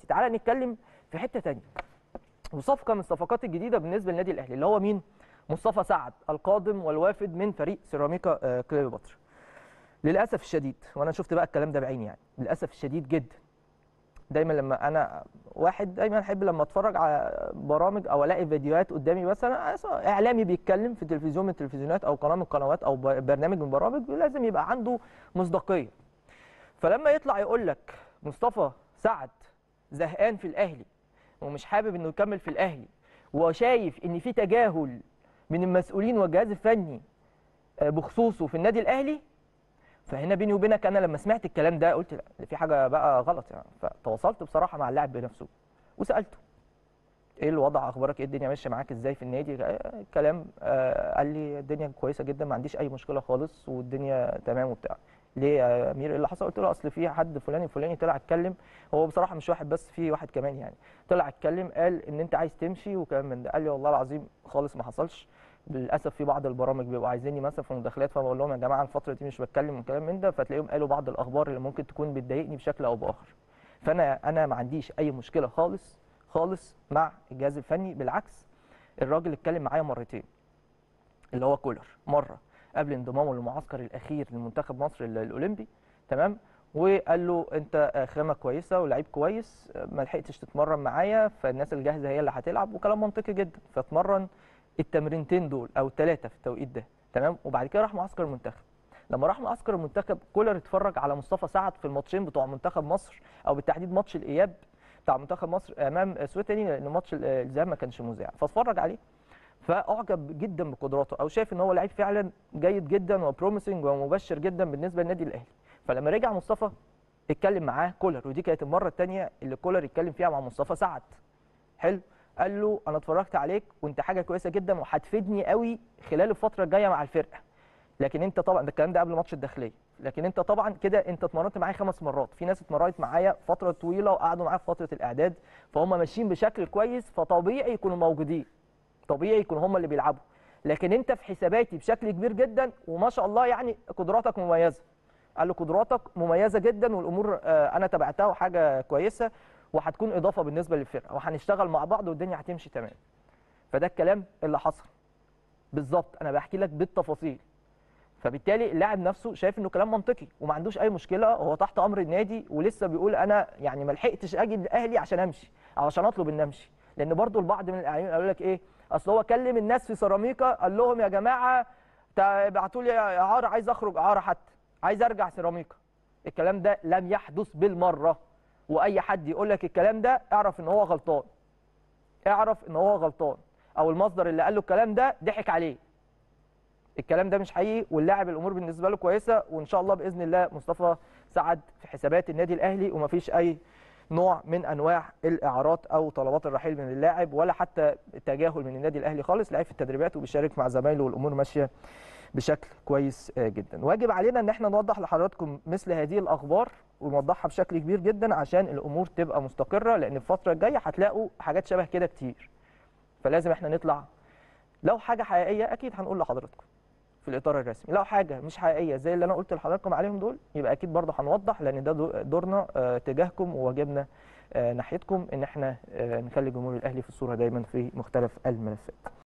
تعالى نتكلم في حته تانية وصفقه من الصفقات الجديده بالنسبه للنادي الاهلي اللي هو مين مصطفى سعد القادم والوافد من فريق سيراميكا آه، كليوباترا للاسف الشديد وانا شفت بقى الكلام ده بعيني يعني للاسف الشديد جدا دايما لما انا واحد دايما احب لما اتفرج على برامج او الاقي فيديوهات قدامي مثلا اعلامي بيتكلم في تلفزيون من التلفزيونات او قناه من القنوات او ب- برنامج من البرامج لازم يبقى عنده مصداقيه فلما يطلع يقول لك مصطفى سعد زهقان في الاهلي ومش حابب انه يكمل في الاهلي وشايف ان في تجاهل من المسؤولين والجهاز الفني آه، بخصوصه في النادي الاهلي فهنا بيني وبينك انا لما سمعت الكلام ده قلت لا ده في حاجه بقى غلط يعني فتواصلت بصراحه مع اللاعب بنفسه وسالته ايه الوضع اخبارك ايه الدنيا ماشيه معاك ازاي في النادي آه، كلام آه، قال لي الدنيا كويسه جدا ما عنديش اي مشكله خالص والدنيا تمام وبتاع ليه يا امير ايه اللي حصل قلت له اصل في حد فلاني فلاني طلع اتكلم هو بصراحه مش واحد بس في واحد كمان يعني طلع اتكلم قال ان انت عايز تمشي وكلام من ده قال لي والله العظيم خالص ما حصلش للاسف في بعض البرامج بيبقوا عايزيني مثلا في مداخلات فبقول لهم يا جماعه الفتره دي مش بتكلم وكلام من ده فتلاقيهم قالوا بعض الاخبار اللي ممكن تكون بتضايقني بشكل او باخر فانا انا ما عنديش اي مشكله خالص خالص مع الجهاز الفني بالعكس الراجل اتكلم معايا مرتين اللي هو كولر مره قبل انضمامه للمعسكر الاخير لمنتخب مصر ال- الاولمبي تمام وقال له انت آه، خامه كويسه ولعيب كويس آه، ما لحقتش تتمرن معايا فالناس الجاهزه هي اللي هتلعب وكلام منطقي جدا فاتمرن التمرينتين دول او الثلاثه في التوقيت ده تمام وبعد كده راح معسكر المنتخب لما راح معسكر المنتخب كولر اتفرج على مصطفى سعد في الماتشين بتوع منتخب مصر او بالتحديد ماتش الاياب بتاع منتخب مصر امام سويتني لان ماتش ال- الذهاب ما كانش مذاع فاتفرج عليه فاعجب جدا بقدراته او شايف ان هو لعيب فعلا جيد جدا وبروميسنج ومبشر جدا بالنسبه للنادي الاهلي فلما رجع مصطفى اتكلم معاه كولر ودي كانت المره الثانيه اللي كولر اتكلم فيها مع مصطفى سعد حلو قال له انا اتفرجت عليك وانت حاجه كويسه جدا وهتفيدني قوي خلال الفتره الجايه مع الفرقه لكن انت طبعا ده الكلام ده قبل ماتش الداخليه لكن انت طبعا كده انت اتمرنت معايا خمس مرات في ناس اتمرنت معايا فتره طويله وقعدوا معايا في فتره الاعداد فهم ماشيين بشكل كويس فطبيعي يكونوا موجودين طبيعي يكونوا هم اللي بيلعبوا لكن انت في حساباتي بشكل كبير جدا وما شاء الله يعني قدراتك مميزه قال له قدراتك مميزه جدا والامور آه، انا تابعتها وحاجه كويسه وهتكون اضافه بالنسبه للفرقه وهنشتغل مع بعض والدنيا هتمشي تمام فده الكلام اللي حصل بالظبط انا بحكي لك بالتفاصيل فبالتالي اللاعب نفسه شايف انه كلام منطقي وما عندوش اي مشكله هو تحت امر النادي ولسه بيقول انا يعني ما لحقتش اجي الاهلي عشان امشي او عشان اطلب ان امشي لان برضو البعض من الاعلاميين قالوا لك ايه اصل هو كلم الناس في سيراميكا قال لهم يا جماعه تع- ابعتوا لي اعاره عايز اخرج اعاره حتى عايز ارجع سيراميكا الكلام ده لم يحدث بالمره واي حد يقول لك الكلام ده اعرف ان هو غلطان اعرف ان هو غلطان او المصدر اللي قال له الكلام ده ضحك عليه الكلام ده مش حقيقي واللاعب الامور بالنسبه له كويسه وان شاء الله باذن الله مصطفى سعد في حسابات النادي الاهلي ومفيش اي نوع من انواع الاعارات او طلبات الرحيل من اللاعب ولا حتى تجاهل من النادي الاهلي خالص لعيب في التدريبات وبيشارك مع زمايله والامور ماشيه بشكل كويس آه، جدا واجب علينا ان احنا نوضح لحضراتكم مثل هذه الاخبار ونوضحها بشكل كبير جدا عشان الامور تبقى مستقره لان الفتره الجايه هتلاقوا حاجات شبه كده كتير فلازم احنا نطلع لو حاجه حقيقيه اكيد هنقول لحضراتكم في الاطار الرسمي لو حاجه مش حقيقيه زي اللي انا قلت لحضراتكم عليهم دول يبقى اكيد برضه هنوضح لان ده دو- دورنا آه، تجاهكم وواجبنا آه، ناحيتكم ان احنا آه، نخلي جمهور الاهلي في الصوره دايما في مختلف الملفات